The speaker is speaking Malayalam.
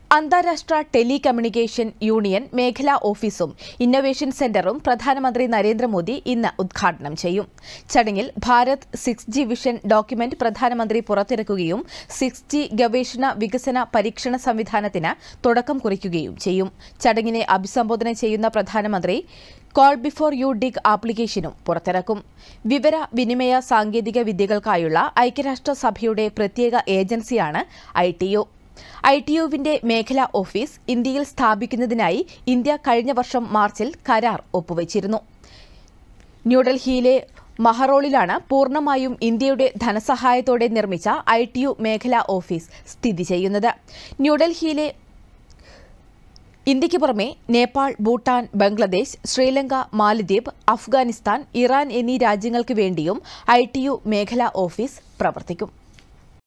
അന്താരാഷ്ട്ര ടെലികമ്മ്യൂണിക്കേഷൻ യൂണിയൻ മേഖലാ ഓഫീസും ഇന്നൊവേഷൻ സെന്ററും പ്രധാനമന്ത്രി നരേന്ദ്രമോദി ഇന്ന് ഉദ്ഘാടനം ചെയ്യും ചടങ്ങിൽ Bharat six G vision document പ്രധാനമന്ത്രി പുറത്തിറക്കുകയും സിക്സ് ജി ഗവേഷണ വികസന പരീക്ഷണ സംവിധാനത്തിന് തുടക്കം കുറിക്കുകയും ചെയ്യും ചടങ്ങിനെ അഭിസംബോധന ചെയ്യുന്ന പ്രധാനമന്ത്രി കോൾ ബിഫോർ യു ഡിഗ് ആപ്ലിക്കേഷനും പുറത്തിറക്കും വിവര വിനിമയ സാങ്കേതിക വിദ്യകൾക്കായുള്ള ഐക്യരാഷ്ട്രസഭയുടെ പ്രത്യേക ഏജൻസിയാണ് I T U I T യുവിന്റെ മേഖലാ ഓഫീസ് ഇന്ത്യയിൽ സ്ഥാപിക്കുന്നതിനായി ഇന്ത്യ കഴിഞ്ഞ വർഷം മാർച്ചിൽ കരാർ ഒപ്പുവച്ചിരുന്നു ന്യൂഡൽഹിയിലെ മഹറോളിലാണ് പൂർണ്ണമായും ഇന്ത്യയുടെ ധനസഹായത്തോടെ നിർമ്മിച്ച ഐ ടി യു മേഖലാ ഓഫീസ് സ്ഥിതി ചെയ്യുന്നത് ന്യൂഡൽഹിയിലെ ഇന്ത്യയ്ക്ക് പുറമെ നേപ്പാൾ ഭൂട്ടാൻ ബംഗ്ലാദേശ് ശ്രീലങ്ക മാലദ്വീപ് അഫ്ഗാനിസ്ഥാൻ ഇറാൻ എന്നീ രാജ്യങ്ങൾക്ക് വേണ്ടിയും ഐ ടി യു മേഖലാ ഓഫീസ് പ്രവർത്തിക്കും